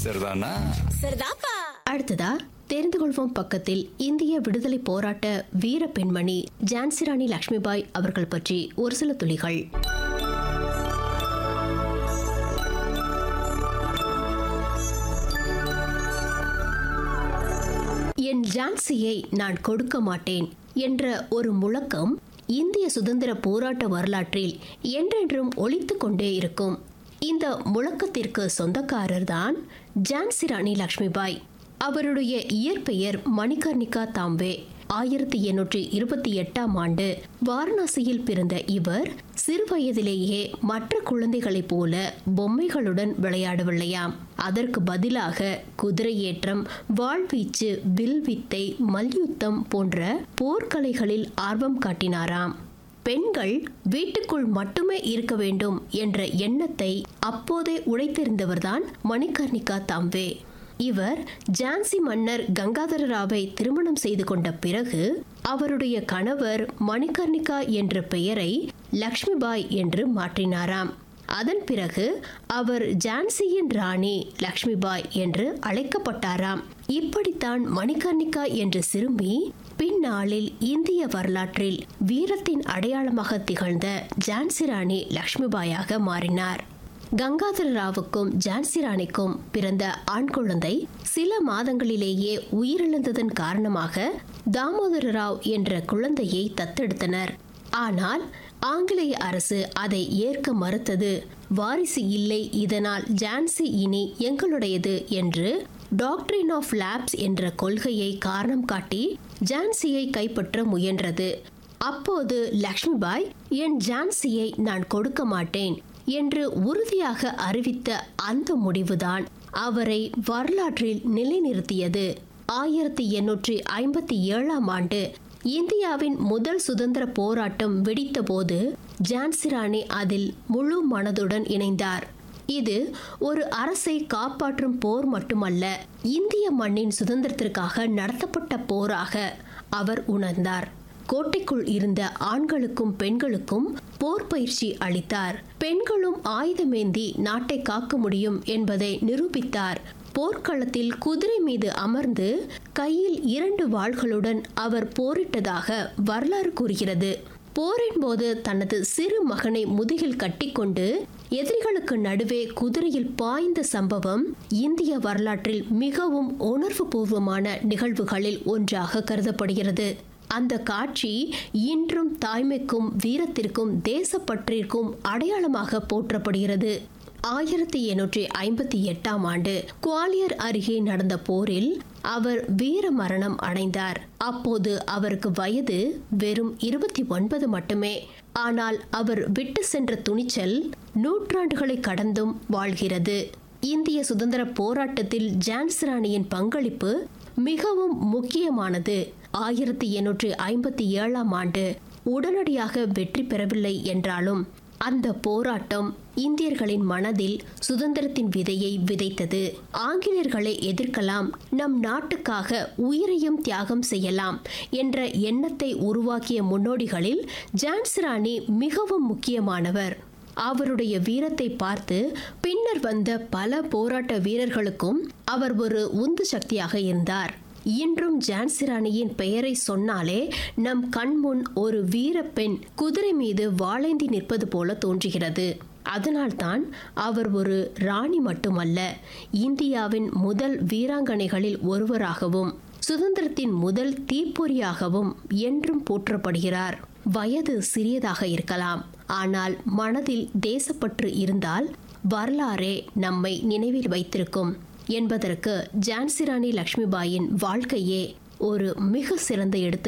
சரிதானா சரிதாப்பா அடுத்ததா தெரிந்து கொள்வோம் பக்கத்தில் இந்திய விடுதலை போராட்ட வீர பெண்மணி ஜான்சிராணி லட்சுமிபாய் அவர்கள் பற்றி ஒரு சில துளிகள் என் ஜான்சியை நான் கொடுக்க மாட்டேன் என்ற ஒரு முழக்கம் இந்திய சுதந்திர போராட்ட வரலாற்றில் என்றென்றும் ஒலித்துக் கொண்டே இருக்கும் இந்த முழக்கத்திற்கு சொந்தக்காரர் தான் ஜான்சி ராணி லட்சுமிபாய் அவருடைய இயற்பெயர் மணிகர்ணிகா தாம்பே ஆயிரத்தி எண்ணூற்றி இருபத்தி எட்டாம் ஆண்டு வாரணாசியில் பிறந்த இவர் சிறுவயதிலேயே மற்ற குழந்தைகளைப் போல பொம்மைகளுடன் விளையாடவில்லையாம் அதற்கு பதிலாக குதிரையேற்றம் வாழ்வீச்சு வில்வித்தை மல்யுத்தம் போன்ற போர்க்கலைகளில் ஆர்வம் காட்டினாராம் பெண்கள் வீட்டுக்குள் மட்டுமே இருக்க வேண்டும் என்ற எண்ணத்தை அப்போதே உடைத்தெறிந்தவர்தான் மணிகர்ணிகா தாம்பே இவர் ஜான்சி மன்னர் கங்காதர ராவை திருமணம் செய்து கொண்ட பிறகு அவருடைய கணவர் மணிகர்ணிகா என்ற பெயரை லக்ஷ்மிபாய் என்று மாற்றினாராம் அதன் பிறகு அவர் ஜான்சியின் ராணி லக்ஷ்மிபாய் என்று அழைக்கப்பட்டாராம் இப்படித்தான் மணிகர்ணிகா என்ற சிறுமி பின்னாளில் இந்திய வரலாற்றில் வீரத்தின் அடையாளமாக திகழ்ந்த ஜான்சி ராணி லக்ஷ்மிபாயாக மாறினார் கங்காதர ராவுக்கும் ஜான்சி ராணிக்கும் பிறந்த ஆண் குழந்தை சில மாதங்களிலேயே உயிரிழந்ததன் காரணமாக தாமோதர ராவ் என்ற குழந்தையை தத்தெடுத்தனர் ஆனால் ஆங்கிலேய அரசு அதை ஏற்க மறுத்தது வாரிசு இல்லை இதனால் ஜான்சி இனி எங்களுடையது என்று டாக்டரின் ஆஃப் லேப்ஸ் என்ற கொள்கையை காரணம் காட்டி ஜான்சியை கைப்பற்ற முயன்றது அப்போது லக்ஷ்மிபாய் என் ஜான்சியை நான் கொடுக்க மாட்டேன் என்று உறுதியாக அறிவித்த அந்த முடிவுதான் அவரை வரலாற்றில் நிலைநிறுத்தியது ஆயிரத்தி எண்ணூற்றி ஐம்பத்தி ஏழாம் ஆண்டு இந்தியாவின் முதல் சுதந்திர போராட்டம் வெடித்தபோது ஜான்சி ராணி அதில் முழு மனதுடன் இணைந்தார் இது ஒரு அரசை காப்பாற்றும் போர் மட்டுமல்ல இந்திய மண்ணின் சுதந்திரத்திற்காக நடத்தப்பட்ட போராக அவர் உணர்ந்தார் கோட்டைக்குள் இருந்த ஆண்களுக்கும் பெண்களுக்கும் போர் பயிற்சி அளித்தார் பெண்களும் ஆயுதமேந்தி நாட்டை காக்க முடியும் என்பதை நிரூபித்தார் போர்க்களத்தில் குதிரை மீது அமர்ந்து கையில் இரண்டு வாள்களுடன் அவர் போரிட்டதாக வரலாறு கூறுகிறது போரின் போது தனது சிறு மகனை முதுகில் கட்டிக்கொண்டு எதிரிகளுக்கு நடுவே குதிரையில் பாய்ந்த சம்பவம் இந்திய வரலாற்றில் மிகவும் உணர்வு பூர்வமான நிகழ்வுகளில் ஒன்றாக கருதப்படுகிறது அந்த காட்சி இன்றும் தாய்மைக்கும் வீரத்திற்கும் தேசப்பற்றிற்கும் அடையாளமாக போற்றப்படுகிறது ஆயிரத்தி எண்ணூற்றி ஐம்பத்தி எட்டாம் ஆண்டு குவாலியர் அருகே நடந்த போரில் அவர் வீர மரணம் அடைந்தார் அப்போது அவருக்கு வயது வெறும் இருபத்தி ஒன்பது மட்டுமே ஆனால் அவர் விட்டு சென்ற துணிச்சல் நூற்றாண்டுகளை கடந்தும் வாழ்கிறது இந்திய சுதந்திர போராட்டத்தில் ஜான்சிராணியின் பங்களிப்பு மிகவும் முக்கியமானது ஆயிரத்தி எண்ணூற்றி ஐம்பத்தி ஏழாம் ஆண்டு உடனடியாக வெற்றி பெறவில்லை என்றாலும் அந்த போராட்டம் இந்தியர்களின் மனதில் சுதந்திரத்தின் விதையை விதைத்தது ஆங்கிலேயர்களை எதிர்க்கலாம் நம் நாட்டுக்காக உயிரையும் தியாகம் செய்யலாம் என்ற எண்ணத்தை உருவாக்கிய முன்னோடிகளில் ஜான்சிராணி மிகவும் முக்கியமானவர் அவருடைய வீரத்தை பார்த்து பின்னர் வந்த பல போராட்ட வீரர்களுக்கும் அவர் ஒரு உந்து சக்தியாக இருந்தார் இன்றும் ஜான்சிராணியின் பெயரை சொன்னாலே நம் கண்முன் ஒரு வீர பெண் குதிரை மீது வாளேந்தி நிற்பது போல தோன்றுகிறது அதனால்தான் அவர் ஒரு ராணி மட்டுமல்ல இந்தியாவின் முதல் வீராங்கனைகளில் ஒருவராகவும் சுதந்திரத்தின் முதல் தீப்பொறியாகவும் என்றும் போற்றப்படுகிறார் வயது சிறியதாக இருக்கலாம் ஆனால் மனதில் தேசப்பற்று இருந்தால் வரலாறே நம்மை நினைவில் வைத்திருக்கும் என்பதற்கு ஜான்சிராணி லக்ஷ்மிபாயின் வாழ்க்கையே ஒரு மிக சிறந்த எடுத்து